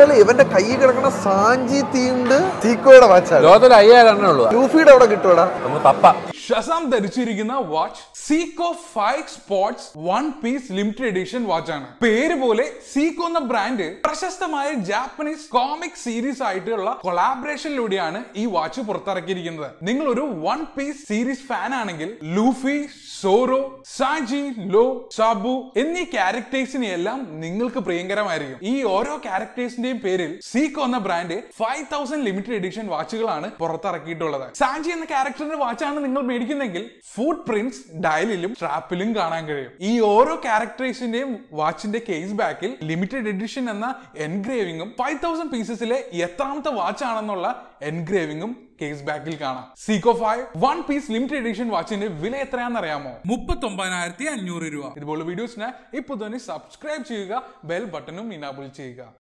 മാത്രമല്ല ഇവന്റെ കൈ കിടക്കുന്ന സാഞ്ചി തീണ്ട് സീക്കോയുടെ വാച്ചാണ് ലോകത്തിൽ അയ്യായിരം എണ്ണേ ഉള്ളൂ ലൂഫിയുടെ അവിടെ കിട്ടുവാടാ നമ്മൾ പപ്പ ഷസാം ധരിച്ചിരിക്കുന്ന watch Seiko five sports one piece limited edition watch ആണ് പേര് പോലെ സീക്കോ എന്ന ബ്രാൻഡ് പ്രശസ്തമായ ജാപ്പനീസ് കോമിക് സീരീസ് ആയിട്ടുള്ള കൊളാബറേഷനിലൂടെയാണ് ഈ വാച്ച് പുറത്തിറക്കിയിരിക്കുന്നത് നിങ്ങൾ ഒരു വൺ പീസ് സീരീസ് ഫാൻ ആണെങ്കിൽ ലൂഫി സോറോ സാജി ലോ സാബു എന്നീ ക്യാരക്ടേഴ്സിനെ എല്ലാം നിങ്ങൾക്ക് പ്രിയങ്കരമായിരിക്കും ഈ ഓരോ ക്യാരക്ടേഴ്സിന്റെയും പേരിൽ സീക്കോ എന്ന brand five thousand limited edition വാച്ചുകളാണ് പുറത്തിറക്കിയിട്ടുള്ളത് സാജി എന്ന ക്യാരക്ടറിന്റെ വാച്ചാണ് നിങ്ങൾ മേടിക്കുന്നെങ്കിൽ ഫുഡ് പ്രിന്റ്സ് ഡയലിലും സ്ട്രാപ്പിലും കാണാൻ കഴിയും ഈ ഓരോ ക്യാരക്ടേഴ്സിന്റെയും വാച്ചിന്റെ കേസ് ബാക്കിൽ ലിമിറ്റഡ് എഡിഷൻ എന്ന എൻഗ്രേവിംഗും ഫൈവ് തൗസൻഡ് പീസസിലെ എത്രാമത്തെ വാച്ച് ആണെന്നുള്ള എൻഗ്രേവിംഗും കേസ് ബാക്കിൽ കാണാം Seiko five one piece limited edition വാച്ചിന്റെ വില എത്രയാണെന്ന് അറിയാമോ മുപ്പത്തി ഒമ്പതിനായിരത്തി അഞ്ഞൂറ് രൂപ ഇതുപോലുള്ള വീഡിയോസിന് ഇപ്പോൾ തന്നെ സബ്സ്ക്രൈബ് ചെയ്യുക ബെൽ ബട്ടണും ഇനാബിൾ ചെയ്യുക